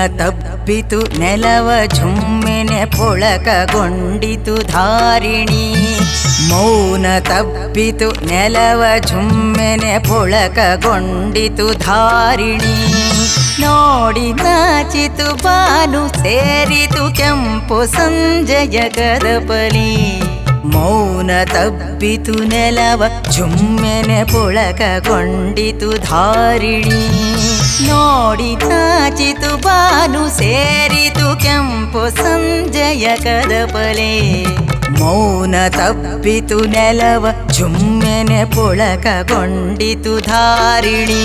ತಪ್ಪಿತು ನೆಲವ ಝುಮ್ಮೆನೆ ಪೊಳಕಗೊಂಡಿತು ಧಾರಿಣಿ ಮೌನ ತಪ್ಪಿತು ನೆಲವ ಝುಮ್ಮೆನೆ ಪೊಳಕಗೊಂಡಿತು ಧಾರಿಣಿ ನೋಡಿ ನಾಚಿತು ಬಾನು ಸೇರಿತು ಕೆಂಪು ಸಂಜಯ ಕದಪಲಿ ಮೌನ ತಬ್ಬಿತು ನೆಲವ ಝುಮ್ಮೆನೆ ಪೊಳಕಗೊಂಡಿತು ಧಾರಿಣಿ ನೋಡಿ ನಾಚಿತು ಬಾನು ಸೇರಿತು ಕೆಂಪು ಸಂಜಯ ಕದಪಲೆ ಮೌನ ತಪ್ಪಿತು ನೆಲವ ಝುಮ್ಮೆನೆ ಪೊಳಕಗೊಂಡಿತು ಧಾರಿಣಿ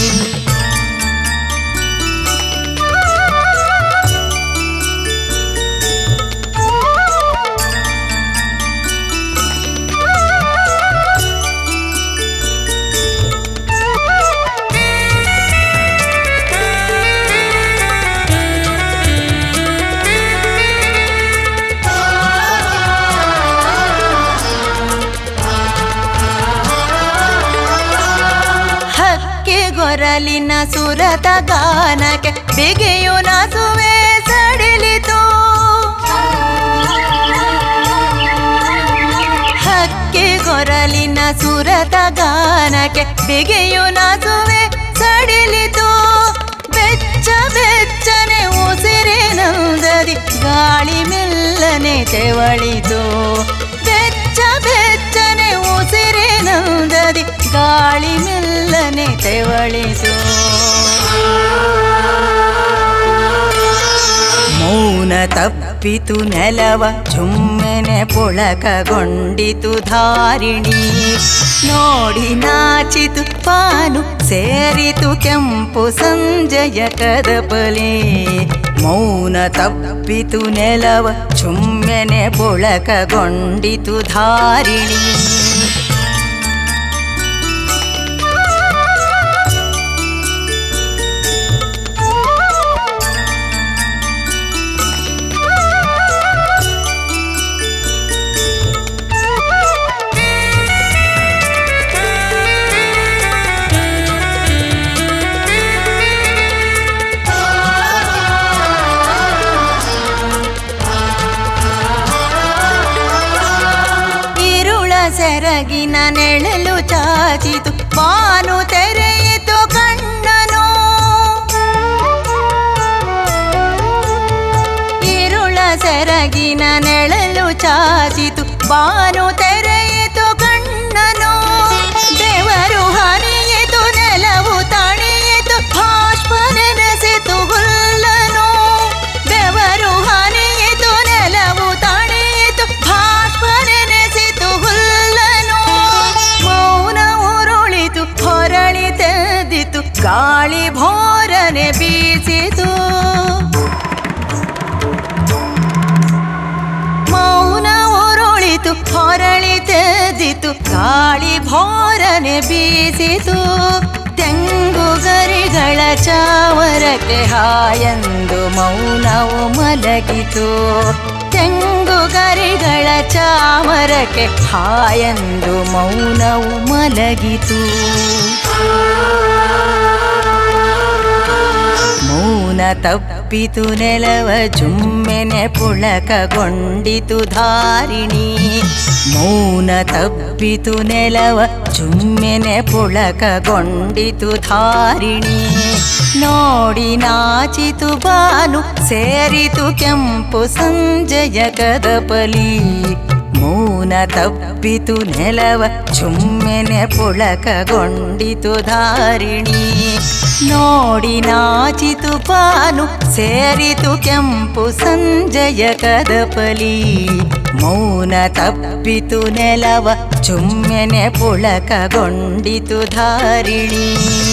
ಹಕ್ಕಿ ಗೊರಲಿನ ಸುರತ ಗಾನಕ್ಕೆ ಬಿಗಿಯು ನಸುವೆ ಸಡಿಲಿತು ಹಕ್ಕಿ ಗೊರಲಿನ ಸುರತ ಗಾನಕ್ಕೆ ಬಿಗಿಯು ನಸುವೆ ಸಡಿಲಿತು ಬೆಚ್ಚ ಬೆಚ್ಚನೆ ಉಸಿರಿನಂದದಿ ಗಾಳಿ ಮೆಲ್ಲನೆ ತೆವಳಿತು ಬೆಚ್ಚ ಬೆಚ್ಚನೆ ಉಸಿರಿನಂದದಿ ಗಾಳಿ ಮೆಲ್ಲನೆ ತೆವಳಿತು ಮೌನ ತಪ್ಪಿತು ನೆಲವ ಝುಮ್ಮೆನೆ ಪೊಳಕಗೊಂಡಿತು ಧಾರಿಣಿ ನೋಡಿ ನಾಚಿತು ಪಾನು ಸೇರಿತು ಕೆಂಪು ಸಂಜಯ ಕದಪಲೆ ಮೌನ ತಪ್ಪಿತು ನೆಲವ ಝುಮ್ಮೆನೆ ಪೊಳಕಗೊಂಡಿತು ಧಾರಿಣಿ ಇರುಳ ಸೆರಗಿನ ನೆಳಲು ಚಾಚಿತು ಬಾನು ತೆರೆಯಿತು ಕಣ್ಣನು ಇರುಳ ಸೆರಗಿನ ನೆಳಲು ಚಾಚಿತು ಬಾನು ತೆರೆಯಿತು ಕಣ್ಣನು ದೇವರು ಹರಿಯಿತು ನೆಲವು ತಣಿಯಿತು ಭಾಷ್ಪ ನೆನೆಸಿತು ಹುಲ್ಲನು ಬೆವರು ಹರಿಯಿತು ನೆಲವು ತಣಿಯಿತು ಭಾಷ್ಪ ನೆನೆಸಿತು ಹುಲ್ಲನು ಮೌನ ಉರುಳಿತು ಹೊರಳಿ ತೆದಿತು ಗಾಳಿ ಭೋರನೆ ಬೀಸಿತು ಮೌನ ಉರುಳಿತು ಹೊರಳಿ ತೆದಿತು ಗಾಳಿ ಭೋರನೆ ಬೀಸಿತು ತೆಂಗು ಗರಿಗಳ ಚಾವರಕ್ಕೆ ಹಾಯಂದು ಮೌನವು ಮಲಗಿತು ತೆಂಗು ಗರಿಗಳ ಚಾಮರಕ್ಕೆ ಹಾಯಂದು ಮೌನವು ಮಲಗಿತು ಮೌನ ತಪ್ಪಿತು ನೆಲವ ಜುಮ್ಮೆನೆ ಪುಳಕಗೊಂಡಿತು ಧಾರಿಣಿ ಮೌನ ತಪ್ಪಿತು ನೆಲವ ಜುಮ್ಮೆನೆ ಪುಳಕಗೊಂಡಿತು ಧಾರಿಣಿ ನೋಡಿ ನಾಚಿತು ಬಾನು ಸೇರಿತು ಕೆಂಪು ಸಂಜಯ ಕದಪಲಿ ಮೌನ ತಪ್ಪಿತು ನೆಲವ ಚುಮ್ಮೆನೆ ಪುಳಕಗೊಂಡಿತು ಧಾರಿಣಿ ನೋಡಿ ನಾಚಿತು ಪಾನು ಸೇರಿತು ಕೆಂಪು ಸಂಜಯ ಕದಪಲಿ ಮೌನ ತಪ್ಪಿತು ನೆಲವ ಚುಮ್ಮೆನೆ ಪುಳಕಗೊಂಡಿತು ಧಾರಿಣಿ